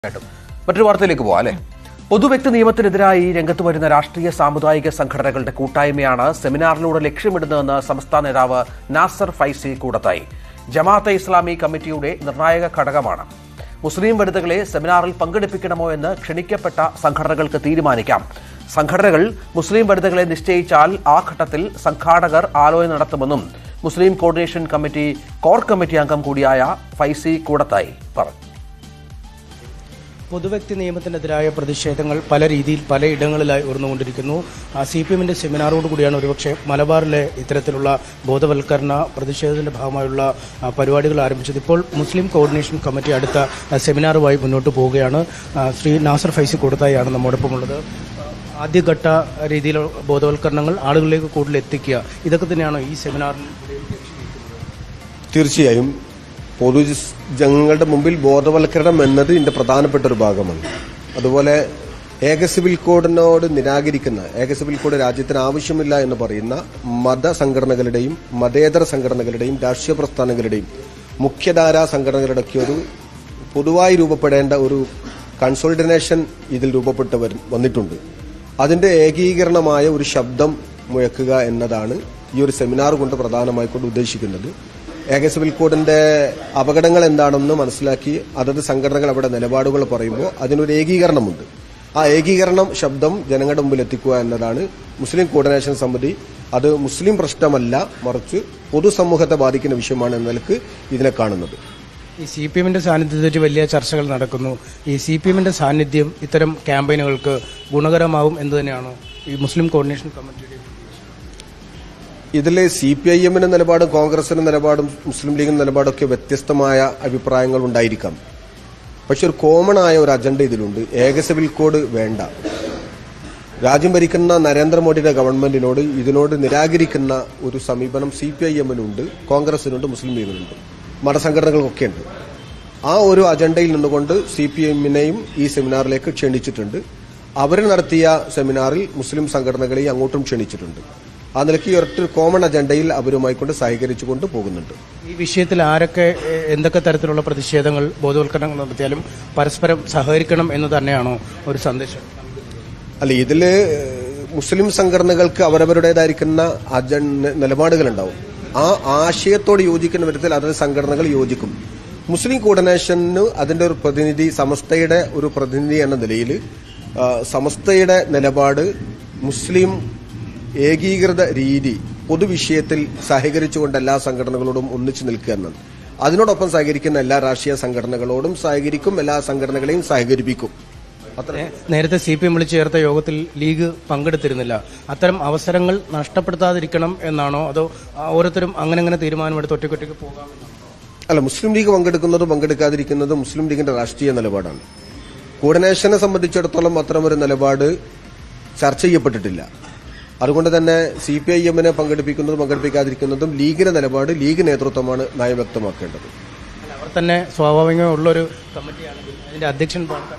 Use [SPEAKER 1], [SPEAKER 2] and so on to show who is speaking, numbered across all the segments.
[SPEAKER 1] കേട്ടും മറ്റൊരു വാർത്തയിലേക്ക് പോവാം അല്ലെ പൊതുവ്യക്തി നിയമത്തിനെതിരായി രംഗത്ത് വരുന്ന രാഷ്ട്രീയ സാമുദായിക സംഘടനകളുടെ കൂട്ടായ്മയാണ് സെമിനാറിലൂടെ ലക്ഷ്യമിടുന്നതെന്ന് സംസ്ഥാന നേതാവ് നാസർ ഫൈസി കൂടത്തായി ജമാഅത്തെ ഇസ്ലാമി കമ്മിറ്റിയുടെ നിർണായക ഘടകമാണ് മുസ്ലിം വനിതകളെ സെമിനാറിൽ പങ്കെടുപ്പിക്കണമോ എന്ന് ക്ഷണിക്കപ്പെട്ട സംഘടനകൾക്ക് തീരുമാനിക്കാം സംഘടനകൾ മുസ്ലിം വനിതകളെ നിശ്ചയിച്ചാൽ ആ ഘട്ടത്തിൽ സംഘാടകർ ആലോചന നടത്തുമെന്നും മുസ്ലിം കോർഡിനേഷൻ കമ്മിറ്റി കോർ കമ്മിറ്റി അംഗം കൂടിയായ ഫൈസി കൂടത്തായി പറഞ്ഞു
[SPEAKER 2] പൊതുവ്യക്തി നിയമത്തിനെതിരായ പ്രതിഷേധങ്ങൾ പല രീതിയിൽ പലയിടങ്ങളിലായി ഉയർന്നുകൊണ്ടിരിക്കുന്നു സി പി എമ്മിന്റെ സെമിനാറോട് കൂടിയാണ് ഒരുപക്ഷെ മലബാറിലെ ഇത്തരത്തിലുള്ള ബോധവൽക്കരണ പ്രതിഷേധത്തിന്റെ ഭാഗമായുള്ള ആ, പരിപാടികൾ ആരംഭിച്ചത് ഇപ്പോൾ മുസ്ലിം കോർഡിനേഷൻ കമ്മിറ്റി അടുത്ത ആ, സെമിനാറുമായി മുന്നോട്ട് പോവുകയാണ് ആ, ശ്രീ നാസർ ഫൈസി കൊടുത്തായാണ് നമ്മോടൊപ്പം ഉള്ളത് ആ, ആദ്യഘട്ട രീതിയിലുള്ള ബോധവൽക്കരണങ്ങൾ ആളുകളിലേക്ക് കൂടുതൽ എത്തിക്കുക ഇതൊക്കെ തന്നെയാണ് ഈ സെമിനാറിൽ
[SPEAKER 3] തീർച്ചയായും പൊതുജനങ്ങളുടെ മുമ്പിൽ ബോധവൽക്കരണം എന്നത് ഇതിന്റെ പ്രധാനപ്പെട്ട ഒരു ഭാഗമാണ് അതുപോലെ ഏക സിവിൽ കോഡിനോട് നിരാകരിക്കുന്ന ഏക സിവിൽ കോഡ് രാജ്യത്തിന് ആവശ്യമില്ല എന്ന് പറയുന്ന മതസംഘടനകളുടെയും മതേതര സംഘടനകളുടെയും രാഷ്ട്രീയ പ്രസ്ഥാനങ്ങളുടെയും മുഖ്യധാരാ സംഘടനകളുടെയൊക്കെ ഒരു പൊതുവായി രൂപപ്പെടേണ്ട ഒരു കൺസോൾട്ടിനേഷൻ ഇതിൽ രൂപപ്പെട്ട് വരു- വന്നിട്ടുണ്ട് അതിന്റെ ഏകീകരണമായ ഒരു ശബ്ദം മുഴക്കുക എന്നതാണ് ഈ ഒരു സെമിനാർ കൊണ്ട് പ്രധാനമായി കൊണ്ട് ഉദ്ദേശിക്കുന്നത് ഏക സിവിൽ കോഡിന്റെ അപകടങ്ങൾ എന്താണെന്ന് മനസ്സിലാക്കി അതത് സംഘടനകൾ അവിടെ നിലപാടുകൾ പറയുമ്പോൾ അതിനൊരു ഏകീകരണമുണ്ട് ആ ഏകീകരണം ശബ്ദം ജനങ്ങളുടെ മുമ്പിൽ എത്തിക്കുക എന്നതാണ് മുസ്ലിം കോർഡിനേഷൻ സമിതി അത് മുസ്ലിം പ്രശ്നമല്ല മറിച്ച് പൊതുസമൂഹത്തെ ബാധിക്കുന്ന വിഷയമാണ് എന്ന നിലക്ക് ഇതിനെ കാണുന്നത്
[SPEAKER 2] ഈ സി പി എമ്മിന്റെ സാന്നിധ്യത്തിൽ വലിയ ചർച്ചകൾ നടക്കുന്നു ഈ സി പി എമ്മിന്റെ സാന്നിധ്യം ഇത്തരം ക്യാമ്പയിനുകൾക്ക് ഗുണകരമാവും എന്ന് തന്നെയാണ് ഈ മുസ്ലിം കോർഡിനേഷൻ കമ്മിറ്റിയുടെ
[SPEAKER 3] ഇതിൽ സി പി ഐ എമ്മിന്റെ നിലപാടും കോൺഗ്രസിന്റെ നിലപാടും മുസ്ലിം ലീഗിന്റെ നിലപാടും ഒക്കെ വ്യത്യസ്തമായ അഭിപ്രായങ്ങൾ ഉണ്ടായിരിക്കാം പക്ഷെ ഒരു കോമൺ ആയ ഒരു അജണ്ട ഇതിലുണ്ട് ഏക സിവിൽ കോഡ് വേണ്ട രാജ്യം ഭരിക്കുന്ന നരേന്ദ്രമോദിയുടെ ഗവൺമെന്റിനോട് ഇതിനോട് നിരാകരിക്കുന്ന ഒരു സമീപനം സി പി ഐ എമ്മിനുണ്ട് കോൺഗ്രസിനുണ്ട് മുസ്ലിം ലീഗിനുണ്ട് മതസംഘടനകൾക്കൊക്കെ ഉണ്ട് ആ ഒരു അജണ്ടയിൽ നിന്നുകൊണ്ട് സി പി എമ്മിനെയും ഈ സെമിനാറിലേക്ക് ക്ഷണിച്ചിട്ടുണ്ട് അവർ നടത്തിയ സെമിനാറിൽ മുസ്ലിം സംഘടനകളെയും അങ്ങോട്ടും ക്ഷണിച്ചിട്ടുണ്ട് ആ നിലയ്ക്ക് ഈ ഒരൊറ്റ കോമൺ അജണ്ടയിൽ അവരുമായി കൊണ്ട് സഹകരിച്ചുകൊണ്ട് പോകുന്നുണ്ട്
[SPEAKER 2] ഈ വിഷയത്തിൽ ആരൊക്കെ എ- എന്തൊക്കെ തരത്തിലുള്ള പ്രതിഷേധങ്ങൾ ബോധവൽക്കരണങ്ങൾ നടത്തിയാലും പരസ്പരം സഹകരിക്കണം എന്ന് തന്നെയാണോ ഒരു സന്ദേശം
[SPEAKER 3] അല്ല ഇതില് മുസ്ലിം സംഘടനകൾക്ക് അവരവരുടേതായിരിക്കുന്ന അജണ്ട നിലപാടുകളുണ്ടാവും ആ ആശയത്തോട് യോജിക്കുന്ന വിധത്തിൽ അതത് സംഘടനകൾ യോജിക്കും മുസ്ലിം കോർഡിനേഷന് അതിന്റെ ഒരു പ്രതിനിധി സമസ്തയുടെ ഒരു പ്രതിനിധി എന്ന നിലയിൽ ആ, സമസ്തയുടെ നിലപാട് മുസ്ലിം ഏകീകൃത രീതി പൊതുവിഷയത്തിൽ സഹകരിച്ചുകൊണ്ട് എല്ലാ സംഘടനകളോടും ഒന്നിച്ചു നിൽക്കുക എന്നാണ് അതിനോടൊപ്പം സഹകരിക്കുന്ന എല്ലാ രാഷ്ട്രീയ സംഘടനകളോടും സഹകരിക്കും എല്ലാ സംഘടനകളെയും സഹകരിപ്പിക്കും അത്ര
[SPEAKER 2] നേ- നേരത്തെ സി പി എം വിളിച്ചു ചേർത്ത യോഗത്തിൽ ലീഗ് പങ്കെടുത്തിരുന്നില്ല അത്തരം അവസരങ്ങൾ നഷ്ടപ്പെടുത്താതിരിക്കണം എന്നാണോ അതോ ആ, ഓരോരുത്തരും അങ്ങനെ അങ്ങനെ തീരുമാനമെടുത്ത് ഒറ്റയ്ക്കൊറ്റയ്ക്ക് പോകാമെന്നാണോ
[SPEAKER 3] അല്ല മുസ്ലിം ലീഗ് പങ്കെടുക്കുന്നതും പങ്കെടുക്കാതിരിക്കുന്നതും മുസ്ലിം ലീഗിന്റെ രാഷ്ട്രീയ നിലപാടാണ് കോർഡിനേഷനെ സംബന്ധിച്ചിടത്തോളം അത്തരമൊരു നിലപാട് ചർച്ച ചെയ്യപ്പെട്ടിട്ടില്ല അതുകൊണ്ട് തന്നെ സി പി ഐ എമ്മിനെ പങ്കെടുപ്പിക്കുന്നതും പങ്കെടുപ്പിക്കാതിരിക്കുന്നതും ലീഗിന്റെ നിലപാട് ലീഗ് നേതൃത്വമാണ് നയം വ്യക്തമാക്കേണ്ടത്
[SPEAKER 2] അല്ല, അവർ തന്നെ സ്വാഭാവികമായി ഉള്ളൊരു കമ്മിറ്റിയാണെങ്കിൽ അതിന്റെ അധ്യക്ഷൻ പാലക്കാട്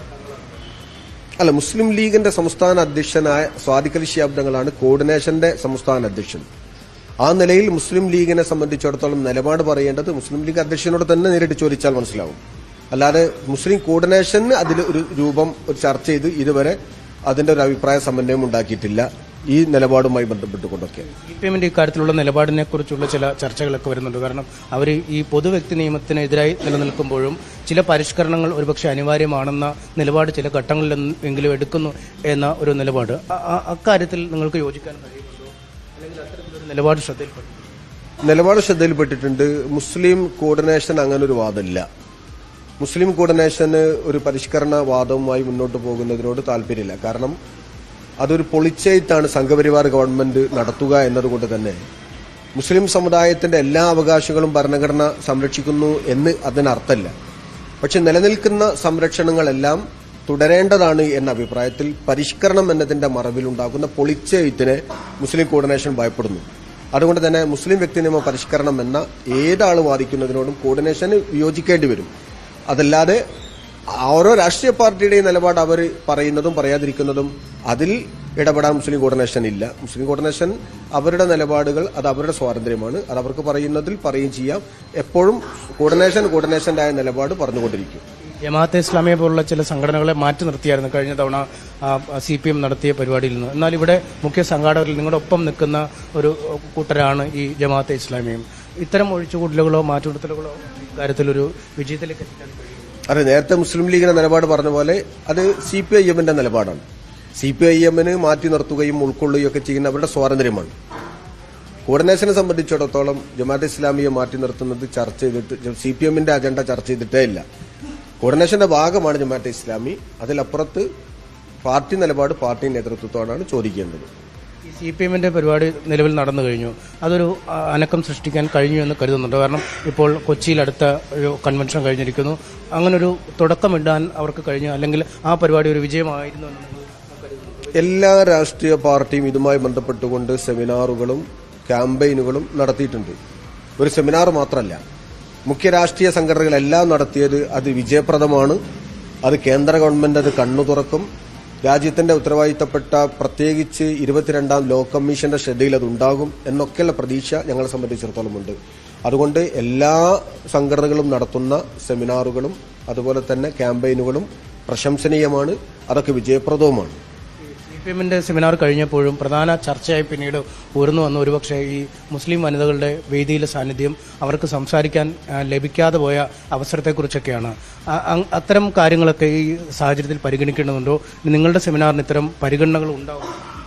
[SPEAKER 3] അല്ല മുസ്ലിം ലീഗിന്റെ സംസ്ഥാന അധ്യക്ഷനായ സ്വാദിഖലി ശാബ്ദങ്ങളാണ് കോർഡിനേഷന്റെ സംസ്ഥാന അധ്യക്ഷൻ ആ നിലയിൽ മുസ്ലിം ലീഗിനെ സംബന്ധിച്ചിടത്തോളം നിലപാട് പറയേണ്ടത് മുസ്ലിം ലീഗ് അധ്യക്ഷനോട് തന്നെ നേരിട്ട് ചോദിച്ചാൽ മനസ്സിലാവും അല്ലാതെ മുസ്ലിം കോർഡിനേഷന് അതിൽ ഒരു രൂപം ഒരു ചർച്ച ചെയ്ത് ഇതുവരെ അതിന്റെ ഒരു അഭിപ്രായ സമന്വയം ഉണ്ടാക്കിയിട്ടില്ല ഈ നിലപാടുമായി ബന്ധപ്പെട്ടുകൊണ്ടൊക്കെ
[SPEAKER 2] സി പി എമ്മിന്റെ ഇക്കാര്യത്തിലുള്ള നിലപാടിനെ കുറിച്ചുള്ള ചില ചർച്ചകളൊക്കെ വരുന്നുണ്ട് കാരണം അവർ ഈ പൊതുവ്യക്തി നിയമത്തിനെതിരായി നിലനിൽക്കുമ്പോഴും ചില പരിഷ്കരണങ്ങൾ ഒരുപക്ഷെ അനിവാര്യമാണെന്ന നിലപാട് ചില ഘട്ടങ്ങളിൽ എങ്കിലും എടുക്കുന്നു എന്ന ഒരു നിലപാട് അ- അ- അക്കാര്യത്തിൽ നിങ്ങൾക്ക് യോജിക്കാൻ കഴിയുന്നുണ്ടോ അല്ലെങ്കിൽ അത്തരത്തിലൊരു നിലപാട് ശ്രദ്ധയിൽപ്പെട്ടു
[SPEAKER 3] നിലപാട് ശ്രദ്ധയിൽപ്പെട്ടിട്ടുണ്ട് മുസ്ലിം കോർഡിനേഷൻ അങ്ങനെ ഒരു വാദമില്ല മുസ്ലിം കോർഡിനേഷന് ഒരു പരിഷ്കരണ വാദവുമായി മുന്നോട്ട് പോകുന്നതിനോട് താല്പര്യമില്ല കാരണം അതൊരു പൊളിച്ചെയ്ത്താണ് സംഘപരിവാർ ഗവൺമെന്റ് നടത്തുക എന്നതുകൊണ്ട് തന്നെ മുസ്ലിം സമുദായത്തിന്റെ എല്ലാ അവകാശങ്ങളും ഭരണഘടന സംരക്ഷിക്കുന്നു എന്ന് അതിനർത്ഥമില്ല പക്ഷെ നിലനിൽക്കുന്ന സംരക്ഷണങ്ങളെല്ലാം തുടരേണ്ടതാണ് എന്ന അഭിപ്രായത്തിൽ പരിഷ്കരണം എന്നതിന്റെ മറവിലുണ്ടാകുന്ന പൊളിച്ചെയ്ത്തിനെ മുസ്ലിം കോർഡിനേഷൻ ഭയപ്പെടുന്നു അതുകൊണ്ട് തന്നെ മുസ്ലിം വ്യക്തി നിയമ പരിഷ്കരണം എന്ന ഏതാൾ വാദിക്കുന്നതിനോടും കോർഡിനേഷന് വിയോജിക്കേണ്ടി വരും അതല്ലാതെ ഓരോ രാഷ്ട്രീയ പാർട്ടിയുടെയും നിലപാട് അവർ പറയുന്നതും പറയാതിരിക്കുന്നതും അതിൽ ഇടപെടാൻ മുസ്ലിം കോർഡിനേഷൻ ഇല്ല മുസ്ലിം കോർഡിനേഷൻ അവരുടെ നിലപാടുകൾ അത് അവരുടെ സ്വാതന്ത്ര്യമാണ് അത് അവർക്ക് പറയുന്നതിൽ പറയുകയും ചെയ്യാം എപ്പോഴും കോർഡിനേഷൻ കോർഡിനേഷന്റെ ആയ നിലപാട് പറഞ്ഞുകൊണ്ടിരിക്കും
[SPEAKER 2] ജമാഅത്തെ ഇസ്ലാമിയെ പോലുള്ള ചില സംഘടനകളെ മാറ്റി നിർത്തിയായിരുന്നു കഴിഞ്ഞ തവണ സി പി എം നടത്തിയ പരിപാടിയിൽ നിന്ന് എന്നാൽ ഇവിടെ മുഖ്യ സംഘാടകരിൽ നിങ്ങളുടെ ഒപ്പം നിൽക്കുന്ന ഒരു കൂട്ടരാണ് ഈ ജമാഅത്തെ ഇസ്ലാമിയും ഇത്തരം ഒഴിച്ചുകൂടലുകളോ മാറ്റിനിർത്തലുകളോ കാര്യത്തിലൊരു വിജയത്തിലേക്ക് എത്തിക്കാൻ കഴിയും
[SPEAKER 3] അതെ നേരത്തെ മുസ്ലിം ലീഗിന്റെ നിലപാട് പറഞ്ഞ പോലെ അത് സി പി ഐ എമ്മിന്റെ നിലപാടാണ് സി പി ഐ എമ്മിന് മാറ്റി നിർത്തുകയും ഉൾക്കൊള്ളുകയും ഒക്കെ ചെയ്യുന്ന അവരുടെ സ്വാതന്ത്ര്യമാണ് കോർഡിനേഷനെ സംബന്ധിച്ചിടത്തോളം ജമാഅത്ത് ഇസ്ലാമിയെ മാറ്റി നിർത്തുന്നത് ചർച്ച ചെയ്തിട്ട് സി പി എമ്മിന്റെ അജണ്ട ചർച്ച ചെയ്തിട്ടേ ഇല്ല കോർഡിനേഷന്റെ ഭാഗമാണ് ജമാഅത്ത് ഇസ്ലാമി അതിലപ്പുറത്ത് പാർട്ടി നിലപാട് പാർട്ടി നേതൃത്വത്തോടാണ് ചോദിക്കേണ്ടത്
[SPEAKER 2] ഈ സി പി എമ്മിന്റെ പരിപാടി നിലവിൽ നടന്നു കഴിഞ്ഞു അതൊരു ആ, അനക്കം സൃഷ്ടിക്കാൻ കഴിഞ്ഞു എന്ന് കരുതുന്നുണ്ട് കാരണം ഇപ്പോൾ കൊച്ചിയിൽ അടുത്ത ഒരു കൺവെൻഷൻ കഴിഞ്ഞിരിക്കുന്നു അങ്ങനൊരു തുടക്കമിടാൻ അവർക്ക് കഴിഞ്ഞു അല്ലെങ്കിൽ ആ പരിപാടി ഒരു വിജയമായിരുന്നു എന്ന് നിങ്ങൾ കരുതുന്നു
[SPEAKER 3] എല്ലാ രാഷ്ട്രീയ പാർട്ടിയും ഇതുമായി ബന്ധപ്പെട്ടുകൊണ്ട് സെമിനാറുകളും ക്യാമ്പയിനുകളും നടത്തിയിട്ടുണ്ട് ഒരു സെമിനാർ മാത്രമല്ല മുഖ്യ രാഷ്ട്രീയ സംഘടനകളെല്ലാം നടത്തിയത് അത് വിജയപ്രദമാണ് അത് കേന്ദ്ര ഗവൺമെന്റ് അത് കണ്ണു തുറക്കും രാജ്യത്തിന്റെ ഉത്തരവാദിത്തപ്പെട്ട പ്രത്യേകിച്ച് ഇരുപത്തിരണ്ടാം ലോ കമ്മീഷന്റെ ശ്രദ്ധയിൽ അത് ഉണ്ടാകും എന്നൊക്കെയുള്ള പ്രതീക്ഷ ഞങ്ങളെ സംബന്ധിച്ചിടത്തോളം ഉണ്ട് അതുകൊണ്ട് എല്ലാ സംഘടനകളും നടത്തുന്ന സെമിനാറുകളും അതുപോലെ തന്നെ ക്യാമ്പയിനുകളും പ്രശംസനീയമാണ് അതൊക്കെ വിജയപ്രദവുമാണ്
[SPEAKER 2] സി പി എമ്മിന്റെ സെമിനാർ കഴിഞ്ഞപ്പോഴും പ്രധാന ചർച്ചയായി പിന്നീട് ഉയർന്നു വന്ന ഒരുപക്ഷെ ഈ മുസ്ലിം വനിതകളുടെ വേദിയിലെ സാന്നിധ്യം അവർക്ക് സംസാരിക്കാൻ ആ, ലഭിക്കാതെ പോയ അവസരത്തെക്കുറിച്ചൊക്കെയാണ് ആ- അ- അത്തരം കാര്യങ്ങളൊക്കെ ഈ സാഹചര്യത്തിൽ പരിഗണിക്കേണ്ടതുണ്ടോ ഇനി നിങ്ങളുടെ സെമിനാറിന് ഇത്തരം പരിഗണനകൾ ഉണ്ടാവും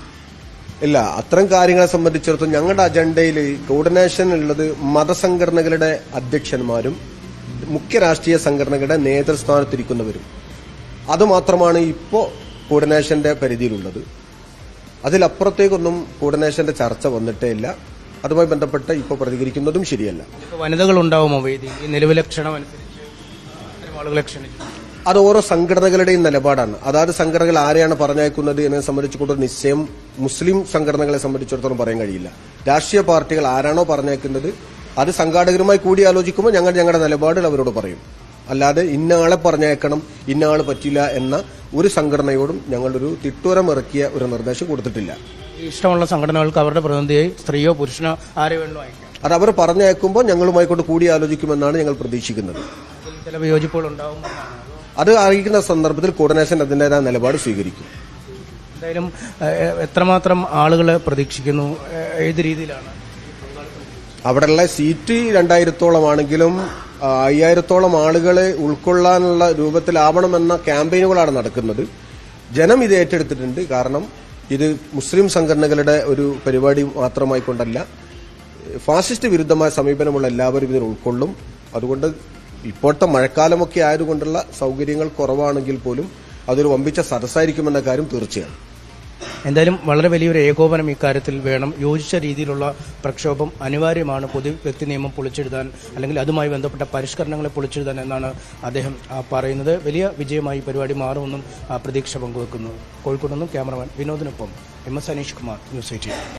[SPEAKER 3] ഇല്ല അത്തരം കാര്യങ്ങളെ സംബന്ധിച്ചിടത്തോളം ഞങ്ങളുടെ അജണ്ടയിൽ കോർഡിനേഷൻ ഉള്ളത് മതസംഘടനകളുടെ അധ്യക്ഷന്മാരും മുഖ്യ രാഷ്ട്രീയ സംഘടനകളുടെ നേതൃസ്ഥാനത്തിരിക്കുന്നവരും അതുമാത്രമാണ് ഇപ്പോൾ കോർഡിനേഷന്റെ പരിധിയിലുള്ളത് അതിലപ്പുറത്തേക്കൊന്നും കോർഡിനേഷന്റെ ചർച്ച വന്നിട്ടേ ഇല്ല അതുമായി ബന്ധപ്പെട്ട് ഇപ്പോൾ പ്രതികരിക്കുന്നതും ശരിയല്ല
[SPEAKER 2] ഇപ്പോൾ വനിതകൾ ഉണ്ടാവുമോ വേദി ഈ നിലവിലെ ക്ഷണം അനുസരിച്ച് ഇത്തരം ആളുകളെ ക്ഷണിച്ചു
[SPEAKER 3] അത് ഓരോ സംഘടനകളുടെയും നിലപാടാണ് അതാത് സംഘടനകൾ ആരെയാണ് പറഞ്ഞയക്കുന്നത് എന്നെ സംബന്ധിച്ചുകൊണ്ട് ഒരു നിശ്ചയം മുസ്ലിം സംഘടനകളെ സംബന്ധിച്ചിടത്തോളം പറയാൻ കഴിയില്ല രാഷ്ട്രീയ പാർട്ടികൾ ആരാണോ പറഞ്ഞേക്കുന്നത് അത് സംഘാടകരുമായി കൂടി ആലോചിക്കുമ്പോൾ ഞങ്ങൾ ഞങ്ങളുടെ നിലപാടുകൾ അവരോട് പറയും അല്ലാതെ ഇന്ന ആളെ പറഞ്ഞേക്കണം ഇന്ന ആള് പറ്റില്ല എന്ന ഒരു സംഘടനയോടും ഞങ്ങളൊരു തിട്ടൂരം ഇറക്കിയ ഒരു നിർദ്ദേശം കൊടുത്തിട്ടില്ല
[SPEAKER 2] ഈ ഇഷ്ടമുള്ള സംഘടനകൾക്ക് അവരുടെ പ്രതിനിധിയായി സ്ത്രീയോ പുരുഷനോ ആരെ വേണോ അയക്കാം
[SPEAKER 3] അത് അവർ പറഞ്ഞേക്കുമ്പോൾ ഞങ്ങളുമായി കൊണ്ട് കൂടി ആലോചിക്കുമെന്നാണ് ഞങ്ങൾ പ്രതീക്ഷിക്കുന്നത്
[SPEAKER 2] അതിൽ ചില വിയോജിപ്പുകൾ ഉണ്ടാവും
[SPEAKER 3] അത് അറിയിക്കുന്ന സന്ദർഭത്തിൽ കോർഡിനേഷൻ അതിൻ്റെതായ നിലപാട് സ്വീകരിക്കും
[SPEAKER 2] എന്തായാലും ഏഹ്, എത്രമാത്രം ആളുകളെ പ്രതീക്ഷിക്കുന്നു ഏഹ്, ഏത് രീതിയിലാണ്
[SPEAKER 3] അവിടെയുള്ള സീറ്റ് രണ്ടായിരത്തോളമാണെങ്കിലും ആ, അയ്യായിരത്തോളം ആളുകളെ ഉൾക്കൊള്ളാനുള്ള രൂപത്തിലാവണമെന്ന ക്യാമ്പയിനുകളാണ് നടക്കുന്നത് ജനം ഇത് ഏറ്റെടുത്തിട്ടുണ്ട് കാരണം ഇത് മുസ്ലിം സംഘടനകളുടെ ഒരു പരിപാടി മാത്രമായി കൊണ്ടല്ല ഫാസിസ്റ്റ് വിരുദ്ധമായ സമീപനമുള്ള എല്ലാവരും ഇതിൽ ഉൾക്കൊള്ളും അതുകൊണ്ട് ഇപ്പോഴത്തെ മഴക്കാലമൊക്കെ ആയതുകൊണ്ടുള്ള സൗകര്യങ്ങൾ കുറവാണെങ്കിൽ പോലും അതൊരു വമ്പിച്ച സദസ്സായിരിക്കുമെന്ന കാര്യം തീർച്ചയാണ്
[SPEAKER 2] എന്തായാലും വളരെ വലിയൊരു ഏകോപനം ഇക്കാര്യത്തിൽ വേണം യോജിച്ച രീതിയിലുള്ള പ്രക്ഷോഭം അനിവാര്യമാണ് പൊതു വ്യക്തി നിയമം പൊളിച്ചെഴുതാൻ അല്ലെങ്കിൽ അതുമായി ബന്ധപ്പെട്ട പരിഷ്കരണങ്ങളെ പൊളിച്ചെഴുതാൻ എന്നാണ് അദ്ദേഹം ആ, പറയുന്നത് വലിയ വിജയമായി ഈ പരിപാടി മാറുമെന്നും ആ, പ്രതീക്ഷ പങ്കുവെക്കുന്നു കോഴിക്കോട് നിന്നും ക്യാമറമാൻ വിനോദിനൊപ്പം M S Aneesh Kumar News eighteen